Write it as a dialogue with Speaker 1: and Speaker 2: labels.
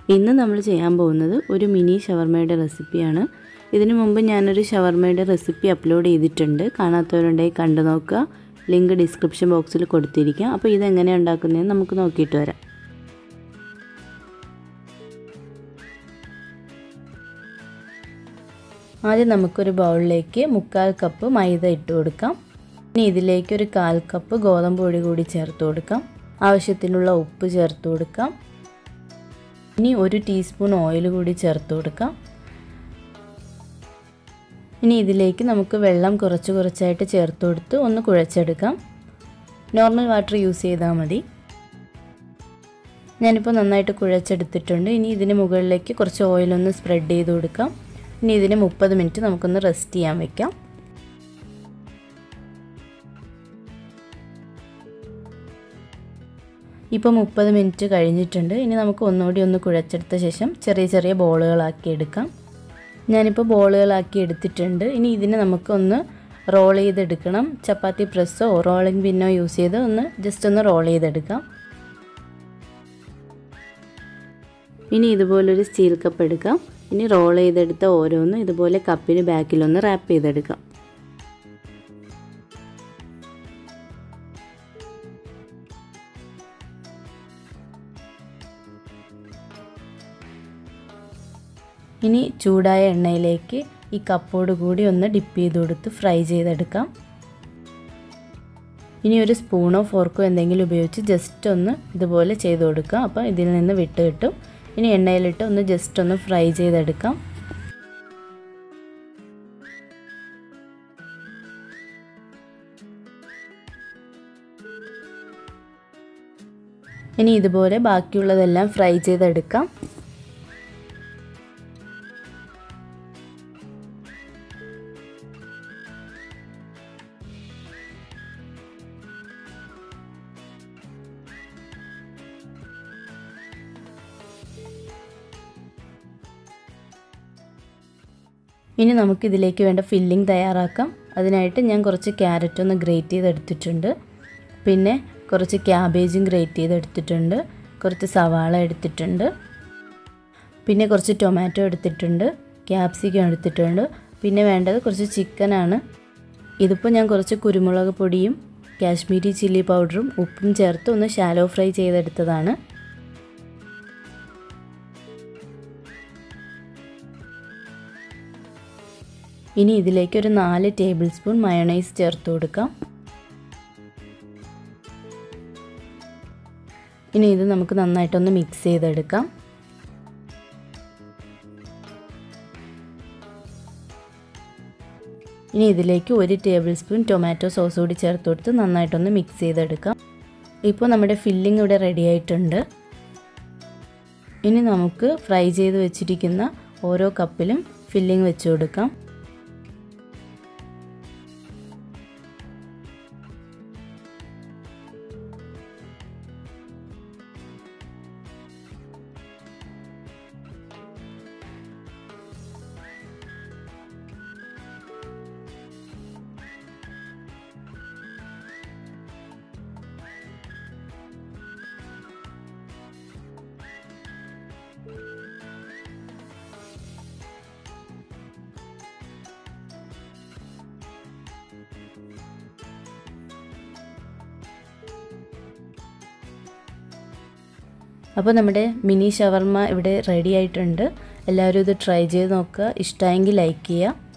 Speaker 1: ഇന്ന് നമ്മൾ ചെയ്യാൻ പോകുന്നത് ഒരു മിനി ഷവർമയുടെ റെസിപ്പിയാണ് ഇതിനു മുമ്പ് ഞാനൊരു ഷവർമയുടെ റെസിപ്പി അപ്ലോഡ് ചെയ്തിട്ടുണ്ട് കാണാത്തവരുണ്ടെങ്കിൽ കണ്ടു നോക്കുക ലിങ്ക് ഡിസ്ക്രിപ്ഷൻ ബോക്സിൽ കൊടുത്തിരിക്കാം അപ്പോൾ ഇതെങ്ങനെയാണ് ഉണ്ടാക്കുന്നതെന്ന് നമുക്ക് നോക്കിയിട്ട് വരാം ആദ്യം നമുക്കൊരു ബൗളിലേക്ക് മുക്കാൽ കപ്പ് മൈദ ഇട്ട് കൊടുക്കാം ഇനി ഇതിലേക്ക് ഒരു കാൽ കപ്പ് ഗോതമ്പ് പൊടി കൂടി ചേർത്ത് കൊടുക്കാം ആവശ്യത്തിനുള്ള ഉപ്പ് ചേർത്ത് കൊടുക്കാം ഇനി ഒരു ടീസ്പൂൺ ഓയിൽ കൂടി ചേർത്ത് കൊടുക്കാം ഇനി ഇതിലേക്ക് നമുക്ക് വെള്ളം കുറച്ച് കുറച്ചായിട്ട് ചേർത്ത് കൊടുത്ത് ഒന്ന് കുഴച്ചെടുക്കാം നോർമൽ വാട്ടർ യൂസ് ചെയ്താൽ മതി ഞാനിപ്പോൾ നന്നായിട്ട് കുഴച്ചെടുത്തിട്ടുണ്ട് ഇനി ഇതിന് മുകളിലേക്ക് കുറച്ച് ഓയിലൊന്ന് സ്പ്രെഡ് ചെയ്ത് കൊടുക്കാം ഇനി ഇതിന് മുപ്പത് മിനിറ്റ് നമുക്കൊന്ന് റെസ്റ്റ് ചെയ്യാൻ വെക്കാം ഇപ്പോൾ മുപ്പത് മിനിറ്റ് കഴിഞ്ഞിട്ടുണ്ട് ഇനി നമുക്ക് ഒന്നുകൂടി ഒന്ന് കുഴച്ചെടുത്ത ശേഷം ചെറിയ ചെറിയ ബോളുകളാക്കി എടുക്കാം ഞാനിപ്പോൾ ബോളുകളാക്കി എടുത്തിട്ടുണ്ട് ഇനി ഇതിനെ നമുക്കൊന്ന് റോൾ ചെയ്തെടുക്കണം ചപ്പാത്തി പ്രസ്സോ റോളിംഗ് പിന്നോ യൂസ് ചെയ്ത് ഒന്ന് ജസ്റ്റ് ഒന്ന് റോൾ ചെയ്തെടുക്കാം ഇനി ഇതുപോലൊരു സ്റ്റീൽ കപ്പ് എടുക്കാം ഇനി റോൾ ചെയ്തെടുത്ത ഓരോന്നും ഇതുപോലെ കപ്പിന് ബാക്കിലൊന്ന് റാപ്പ് ചെയ്തെടുക്കാം ഇനി ചൂടായ എണ്ണയിലേക്ക് ഈ കപ്പോട് കൂടി ഒന്ന് ഡിപ്പ് ചെയ്ത് കൊടുത്ത് ഫ്രൈ ചെയ്തെടുക്കാം ഇനി ഒരു സ്പൂണോ ഫോർക്കോ എന്തെങ്കിലും ഉപയോഗിച്ച് ജസ്റ്റ് ഒന്ന് ഇതുപോലെ ചെയ്ത് കൊടുക്കാം അപ്പോൾ ഇതിൽ നിന്ന് വിട്ട് കിട്ടും ഇനി എണ്ണയിലിട്ട് ഒന്ന് ജസ്റ്റ് ഒന്ന് ഫ്രൈ ചെയ്തെടുക്കാം ഇനി ഇതുപോലെ ബാക്കിയുള്ളതെല്ലാം ഫ്രൈ ചെയ്തെടുക്കാം ഇനി നമുക്ക് ഇതിലേക്ക് വേണ്ട ഫില്ലിംഗ് തയ്യാറാക്കാം അതിനായിട്ട് ഞാൻ കുറച്ച് ക്യാരറ്റ് ഒന്ന് ഗ്രേറ്റ് ചെയ്തെടുത്തിട്ടുണ്ട് പിന്നെ കുറച്ച് ക്യാബേജും ഗ്രേറ്റ് ചെയ്തെടുത്തിട്ടുണ്ട് കുറച്ച് സവാള എടുത്തിട്ടുണ്ട് പിന്നെ കുറച്ച് ടൊമാറ്റോ എടുത്തിട്ടുണ്ട് ക്യാപ്സിക്കം എടുത്തിട്ടുണ്ട് പിന്നെ വേണ്ടത് കുറച്ച് ചിക്കനാണ് ഇതിപ്പോൾ ഞാൻ കുറച്ച് കുരുമുളക് പൊടിയും കാശ്മീരി ചില്ലി പൗഡറും ഉപ്പും ചേർത്ത് ഒന്ന് ഷാലോ ഫ്രൈ ചെയ്തെടുത്തതാണ് ഇനി ഇതിലേക്ക് ഒരു നാല് ടേബിൾ സ്പൂൺ മയണൈസ് ചേർത്ത് കൊടുക്കാം ഇനി ഇത് നമുക്ക് നന്നായിട്ടൊന്ന് മിക്സ് ചെയ്തെടുക്കാം ഇനി ഇതിലേക്ക് ഒരു ടേബിൾ സ്പൂൺ ടൊമാറ്റോ സോസ് കൂടി ചേർത്ത് കൊടുത്ത് നന്നായിട്ടൊന്ന് മിക്സ് ചെയ്തെടുക്കാം ഇപ്പോൾ നമ്മുടെ ഫില്ലിംഗ് ഇവിടെ റെഡി ആയിട്ടുണ്ട് ഇനി നമുക്ക് ഫ്രൈ ചെയ്ത് വെച്ചിരിക്കുന്ന ഓരോ കപ്പിലും ഫില്ലിംഗ് വെച്ച് കൊടുക്കാം അപ്പോൾ നമ്മുടെ മിനി ഷവർമ ഇവിടെ റെഡി ആയിട്ടുണ്ട് എല്ലാവരും ഇത് ട്രൈ ചെയ്ത് നോക്കുക ഇഷ്ടമായെങ്കിൽ ലൈക്ക് ചെയ്യുക